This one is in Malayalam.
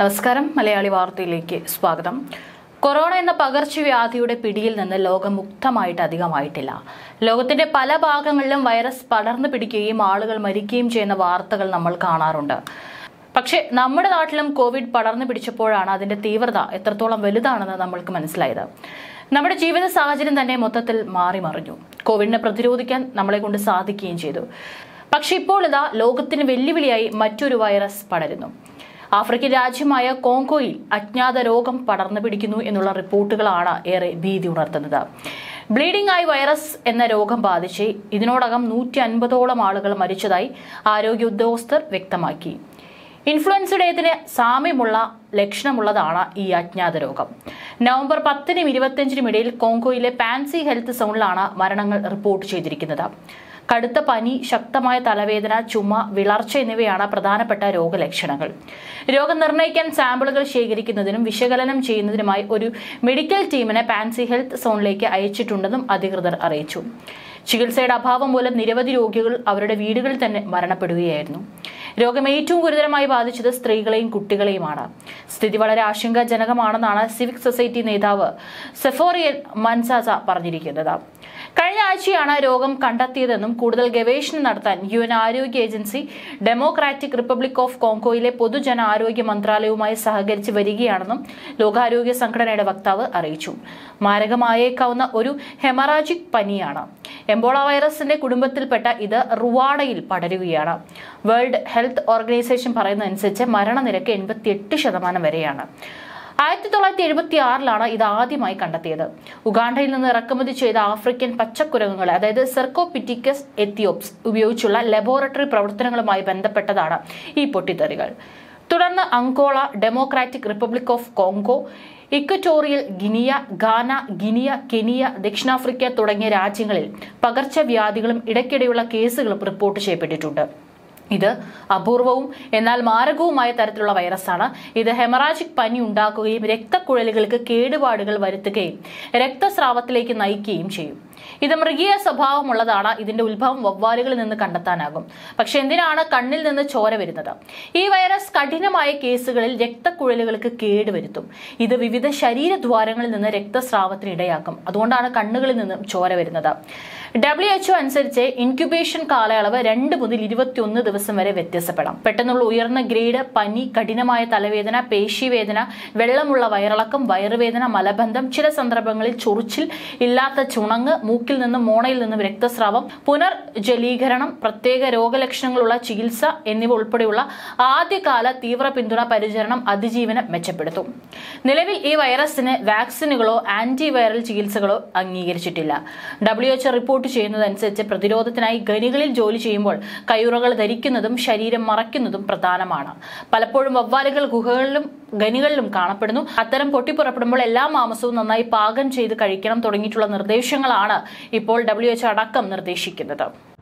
നമസ്കാരം മലയാളി വാർത്തയിലേക്ക് സ്വാഗതം കൊറോണ എന്ന പകർച്ചവ്യാധിയുടെ പിടിയിൽ നിന്ന് ലോകം മുക്തമായിട്ട് അധികമായിട്ടില്ല ലോകത്തിന്റെ പല ഭാഗങ്ങളിലും വൈറസ് പടർന്നു പിടിക്കുകയും ആളുകൾ മരിക്കുകയും ചെയ്യുന്ന വാർത്തകൾ നമ്മൾ കാണാറുണ്ട് പക്ഷേ നമ്മുടെ നാട്ടിലും കോവിഡ് പടർന്നു പിടിച്ചപ്പോഴാണ് അതിന്റെ തീവ്രത എത്രത്തോളം വലുതാണെന്ന് നമ്മൾക്ക് മനസ്സിലായത് നമ്മുടെ ജീവിത സാഹചര്യം തന്നെ മൊത്തത്തിൽ മാറി മറിഞ്ഞു കോവിഡിനെ പ്രതിരോധിക്കാൻ നമ്മളെ കൊണ്ട് സാധിക്കുകയും ചെയ്തു പക്ഷെ ഇപ്പോൾ ഇതാ ലോകത്തിന് വെല്ലുവിളിയായി മറ്റൊരു വൈറസ് പടരുന്നു ആഫ്രിക്കൻ രാജ്യമായ കോങ്കോയിൽ അജ്ഞാത രോഗം പടർന്നു പിടിക്കുന്നു എന്നുള്ള റിപ്പോർട്ടുകളാണ് ഏറെ ഭീതി ഉണർത്തുന്നത് ബ്ലീഡിംഗ് ആയി വൈറസ് എന്ന രോഗം ബാധിച്ച് ഇതിനോടകം നൂറ്റി അൻപതോളം ആളുകൾ മരിച്ചതായി ആരോഗ്യ ഉദ്യോഗസ്ഥർ വ്യക്തമാക്കി ഇൻഫ്ലുവൻസയുടേതിന് സാമ്യമുള്ള ലക്ഷണമുള്ളതാണ് ഈ അജ്ഞാത രോഗം നവംബർ പത്തിനും ഇരുപത്തിയഞ്ചിനും ഇടയിൽ കോങ്കോയിലെ പാൻസി ഹെൽത്ത് സോണിലാണ് മരണങ്ങൾ റിപ്പോർട്ട് ചെയ്തിരിക്കുന്നത് കടുത്ത പനി ശക്തമായ തലവേദന ചുമ വിളർച്ച എന്നിവയാണ് പ്രധാനപ്പെട്ട രോഗലക്ഷണങ്ങൾ രോഗം നിർണ്ണയിക്കാൻ സാമ്പിളുകൾ ശേഖരിക്കുന്നതിനും വിശകലനം ചെയ്യുന്നതിനുമായി ഒരു മെഡിക്കൽ ടീമിനെ പാൻസി ഹെൽത്ത് സോണിലേക്ക് അയച്ചിട്ടുണ്ടെന്നും അധികൃതർ അറിയിച്ചു ചികിത്സയുടെ അഭാവം മൂലം നിരവധി രോഗികൾ അവരുടെ വീടുകളിൽ തന്നെ മരണപ്പെടുകയായിരുന്നു രോഗം ഏറ്റവും ഗുരുതരമായി ബാധിച്ചത് സ്ത്രീകളെയും കുട്ടികളെയുമാണ് സ്ഥിതി വളരെ ആശങ്കാജനകമാണെന്നാണ് സിവിക് സൊസൈറ്റി നേതാവ് സെഫോറിയൻ മൻസാസ പറഞ്ഞിരിക്കുന്നത് കഴിഞ്ഞ ആഴ്ചയാണ് രോഗം കണ്ടെത്തിയതെന്നും കൂടുതൽ ഗവേഷണം നടത്താൻ യു എൻ ആരോഗ്യ ഏജൻസി ഡെമോക്രാറ്റിക് റിപ്പബ്ലിക് ഓഫ് കോങ്കോയിലെ പൊതുജന ആരോഗ്യ മന്ത്രാലയവുമായി സഹകരിച്ച് വരികയാണെന്നും ലോകാരോഗ്യ സംഘടനയുടെ വക്താവ് അറിയിച്ചു മാരകമായേക്കാവുന്ന ഒരു ഹെമറാജിക് പനിയാണ് എംബോള വൈറസിന്റെ കുടുംബത്തിൽപ്പെട്ട ഇത് റുവാഡയിൽ പടരുകയാണ് വേൾഡ് ഹെൽത്ത് ഓർഗനൈസേഷൻ പറയുന്നതനുസരിച്ച് മരണനിരക്ക് എൺപത്തിയെട്ട് ശതമാനം വരെയാണ് ആയിരത്തി തൊള്ളായിരത്തി എഴുപത്തി ആറിലാണ് ഇത് ആദ്യമായി കണ്ടെത്തിയത് ഉഗാണ്ടയിൽ നിന്ന് ഇറക്കുമതി ചെയ്ത ആഫ്രിക്കൻ പച്ചക്കുരങ്ങുകളെ അതായത് സെർക്കോപിറ്റിക്കസ് എത്തിയോപ്സ് ഉപയോഗിച്ചുള്ള ലബോറട്ടറി പ്രവർത്തനങ്ങളുമായി ബന്ധപ്പെട്ടതാണ് ഈ പൊട്ടിത്തെറികൾ തുടർന്ന് Angola democratic republic of Congo equatorial Guinea Ghana Guinea Kenya ദക്ഷിണാഫ്രിക്ക തുടങ്ങിയ രാജ്യങ്ങളിൽ പകർച്ചവ്യാധികളും ഇടയ്ക്കിടെയുള്ള കേസുകളും റിപ്പോർട്ട് ചെയ്യപ്പെട്ടിട്ടുണ്ട് ഇത് അപൂർവവും എന്നാൽ മാരകവുമായ തരത്തിലുള്ള വൈറസാണ് ഇത് ഹെമറാജിക് പനി ഉണ്ടാക്കുകയും രക്തക്കുഴലുകൾക്ക് കേടുപാടുകൾ വരുത്തുകയും രക്തസ്രാവത്തിലേക്ക് നയിക്കുകയും ചെയ്യും ഇത് മൃഗീയ സ്വഭാവമുള്ളതാണ് ഇതിന്റെ ഉത്ഭവം വവ്വാലുകളിൽ നിന്ന് കണ്ടെത്താനാകും പക്ഷെ എന്തിനാണ് കണ്ണിൽ നിന്ന് ചോര വരുന്നത് ഈ വൈറസ് കഠിനമായ കേസുകളിൽ രക്തക്കുഴലുകൾക്ക് കേടുവരുത്തും ഇത് വിവിധ ശരീരദ്വാരങ്ങളിൽ നിന്ന് രക്തസ്രാവത്തിന് ഇടയാക്കും അതുകൊണ്ടാണ് കണ്ണുകളിൽ നിന്നും ചോര വരുന്നത് ഡബ്ല്യു എച്ച്ഒ അനുസരിച്ച് ഇൻക്യുബേഷൻ കാലയളവ് രണ്ട് മുതൽ ഇരുപത്തിയൊന്ന് ദിവസം വരെ വ്യത്യാസപ്പെടാം പെട്ടെന്നുള്ള ഉയർന്ന ഗ്രേഡ് പനി കഠിനമായ തലവേദന പേശിവേദന വെള്ളമുള്ള വയറിളക്കം വയറുവേദന മലബന്ധം ചില സന്ദർഭങ്ങളിൽ ചൊറിച്ചിൽ ഇല്ലാത്ത ചുണങ്ങ് മൂക്കിൽ നിന്നും മോണയിൽ നിന്നും രക്തസ്രാവം പുനർജലീകരണം പ്രത്യേക രോഗലക്ഷണങ്ങളുള്ള ചികിത്സ എന്നിവ ഉൾപ്പെടെയുള്ള ആദ്യകാല തീവ്ര പിന്തുണ പരിചരണം അതിജീവനം മെച്ചപ്പെടുത്തും നിലവിൽ ഈ വൈറസിന് വാക്സിനുകളോ ആന്റിവൈറൽ ചികിത്സകളോ അംഗീകരിച്ചിട്ടില്ല ഡബ്ല്യു എച്ച് റിപ്പോർട്ട് ചെയ്യുന്നതനുസരിച്ച് പ്രതിരോധത്തിനായി ഖനികളിൽ ജോലി ചെയ്യുമ്പോൾ കയ്യുറകൾ ധരിക്കുന്നതും ശരീരം മറയ്ക്കുന്നതും പ്രധാനമാണ് പലപ്പോഴും വവ്വാലുകൾ ഗുഹകളിലും ഖനികളിലും കാണപ്പെടുന്നു അത്തരം പൊട്ടിപ്പുറപ്പെടുമ്പോൾ എല്ലാ മാംസവും നന്നായി പാകം ചെയ്ത് കഴിക്കണം തുടങ്ങിയിട്ടുള്ള നിർദ്ദേശങ്ങളാണ് ഇപ്പോൾ ഡബ്ല്യു എച്ച് അടക്കം നിർദ്ദേശിക്കുന്നത്